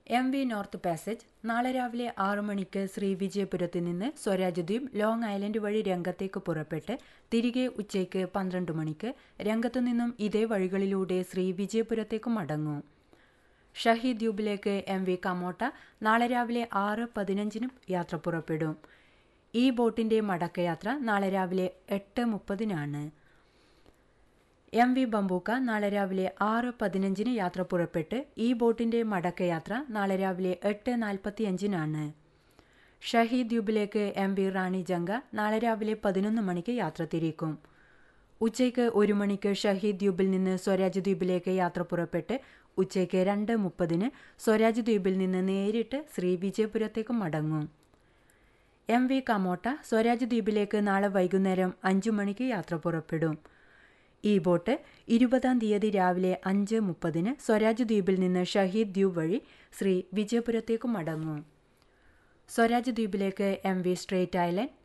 M V north passage നാളെ രാവിലെ ആറു മണിക്ക് ശ്രീ വിജയപുരത്ത് നിന്ന് സ്വരാജ് ദ്വീപ് ലോങ് ഐലൻഡ് വഴി രംഗത്തേക്ക് പുറപ്പെട്ട് തിരികെ ഉച്ചയ്ക്ക് പന്ത്രണ്ട് മണിക്ക് രംഗത്തു നിന്നും ഇതേ വഴികളിലൂടെ ശ്രീ വിജയപുരത്തേക്ക് മടങ്ങും ഷഹീദ് ദ്വീപിലേക്ക് എം വി കമോട്ട നാളെ രാവിലെ ആറ് പതിനഞ്ചിനും യാത്ര പുറപ്പെടും ഈ ബോട്ടിന്റെ മടക്കയാത്ര നാളെ രാവിലെ എട്ട് മുപ്പതിനാണ് എം വി ബംബൂക്ക നാളെ രാവിലെ ആറ് പതിനഞ്ചിന് യാത്ര പുറപ്പെട്ട് ഈ ബോട്ടിന്റെ മടക്കയാത്ര നാളെ രാവിലെ എട്ട് നാൽപ്പത്തിയഞ്ചിനാണ് ഷഹീദ് ദ്വീപിലേക്ക് എം വി റാണി ജംഗ നാളെ രാവിലെ പതിനൊന്ന് മണിക്ക് യാത്ര തിരിക്കും ഉച്ചയ്ക്ക് ഒരു മണിക്ക് ഷഹീദ് ദ്വീപിൽ നിന്ന് സ്വരാജ് ദ്വീപിലേക്ക് യാത്ര പുറപ്പെട്ട് ഉച്ചയ്ക്ക് രണ്ട് മുപ്പതിന് സ്വരാജ് ദ്വീപിൽ നിന്ന് നേരിട്ട് ശ്രീ വിജയപുരത്തേക്ക് മടങ്ങും എം വി കമോട്ട സ്വരാജ് ദ്വീപിലേക്ക് നാളെ വൈകുന്നേരം അഞ്ചു മണിക്ക് യാത്ര പുറപ്പെടും ഈ ബോട്ട് ഇരുപതാം തീയതി രാവിലെ അഞ്ച് മുപ്പതിന് സ്വരാജ് ദ്വീപിൽ നിന്ന് ഷഹീദ് ദ്വീപ് വഴി ശ്രീ വിജയപുരത്തേക്ക് മടങ്ങും സ്വരാജ് ദ്വീപിലേക്ക് എം വി സ്ട്രേറ്റ് ഐലൻഡ്